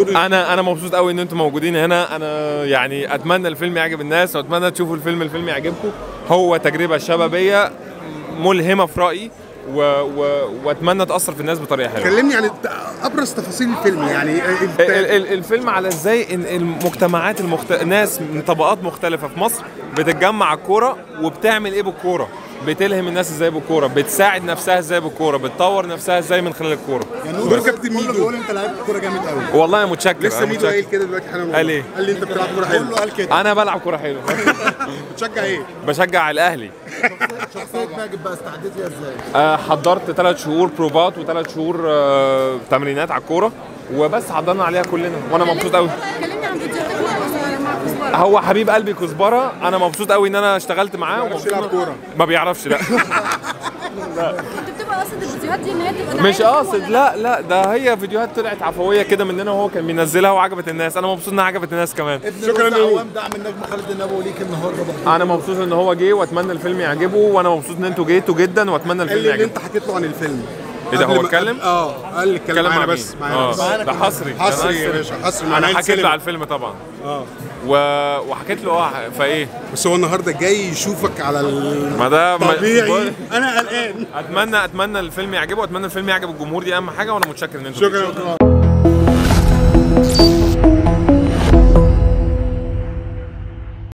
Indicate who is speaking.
Speaker 1: دور
Speaker 2: انا انا مبسوط قوي ان انتم موجودين هنا انا يعني اتمنى الفيلم يعجب الناس واتمنى تشوفوا الفيلم الفيلم يعجبكم هو تجربه شبابيه ملهمه في رايي و... و... واتمنى تاثر في الناس بطريقه حلوه
Speaker 1: كلمني عن الت- ابرز تفاصيل الفيلم يعني انت
Speaker 2: ال- ال- الفيلم على ازاي ان المجتمعات المخت... ناس من طبقات مختلفه في مصر بتتجمع على الكوره وبتعمل ايه بالكوره بتلهم الناس ازاي بالكوره بتساعد نفسها ازاي بالكوره بتطور نفسها ازاي من خلال الكوره
Speaker 1: دور كابتن ميدو
Speaker 3: بيقول انت لعيب كوره جامد قوي
Speaker 2: والله متشكر
Speaker 1: لسه
Speaker 2: أنا
Speaker 1: ميدو قايل
Speaker 2: متشكر.
Speaker 1: كده دلوقتي حالا
Speaker 2: قال إيه؟
Speaker 1: قال لي انت بتلعب كوره حلوه
Speaker 3: كله قال كده
Speaker 2: انا بلعب كوره حلوه
Speaker 1: بتشجع ايه؟
Speaker 2: بشجع الاهلي
Speaker 3: شخصيه ماجد بقى استعديت ليها ازاي؟
Speaker 2: آه، حضرت ثلاث شهور بروفات وثلاث شهور آه، تمرينات على الكوره وبس حضرنا عليها كلنا وانا مبسوط قوي
Speaker 4: كلمني عن فيديوهاتك مع مع كزبره
Speaker 2: هو حبيب قلبي كزبره انا مبسوط قوي ان انا اشتغلت معاه
Speaker 1: بيعرفش
Speaker 2: ومبسوط
Speaker 1: يلعب
Speaker 2: إن-
Speaker 1: كورة.
Speaker 2: ما بيعرفش لا
Speaker 4: كنت بتبقى قاصد الفيديوهات دي ان هي تبقى
Speaker 2: مش
Speaker 4: دعاية
Speaker 2: قاصد
Speaker 4: ولا
Speaker 2: لا لا ده هي فيديوهات طلعت عفويه كده مننا وهو كان بينزلها وعجبت الناس انا مبسوط انها عجبت الناس كمان
Speaker 3: ابن
Speaker 1: شكراً
Speaker 3: الوزع
Speaker 1: ليك.
Speaker 3: عوام دعم النجم خالد النبوي ليك النهارده ده
Speaker 2: انا مبسوط ان هو جه واتمنى الفيلم يعجبه وانا مبسوط ان انتوا جيتوا جدا واتمنى
Speaker 1: قال
Speaker 2: الفيلم
Speaker 1: لي ان
Speaker 2: يعجبه
Speaker 1: انت حكيت له عن الفيلم
Speaker 2: إيه ده،
Speaker 1: قبل
Speaker 2: هو
Speaker 1: ما-
Speaker 2: اتكلم؟
Speaker 1: اه قال لي اتكلم
Speaker 2: اتكلم
Speaker 1: معانا
Speaker 2: مع
Speaker 1: بس
Speaker 2: مين؟
Speaker 1: معانا بس
Speaker 2: اه ده حصري
Speaker 1: حصري يا
Speaker 2: ده
Speaker 1: باشا حصري مع
Speaker 2: انا
Speaker 1: نايل
Speaker 2: حكيت له
Speaker 1: سينما.
Speaker 2: على الفيلم طبعا
Speaker 1: اه
Speaker 2: و... وحكيت له اه فايه
Speaker 1: بس هو النهارده جاي يشوفك على
Speaker 2: ما ده ما-
Speaker 1: الطبيعي
Speaker 2: بقول-
Speaker 1: انا قلقان
Speaker 2: اتمنى اتمنى الفيلم يعجبه واتمنى الفيلم يعجب الجمهور دي اهم حاجه وانا متشكر ان انتوا
Speaker 1: شكرا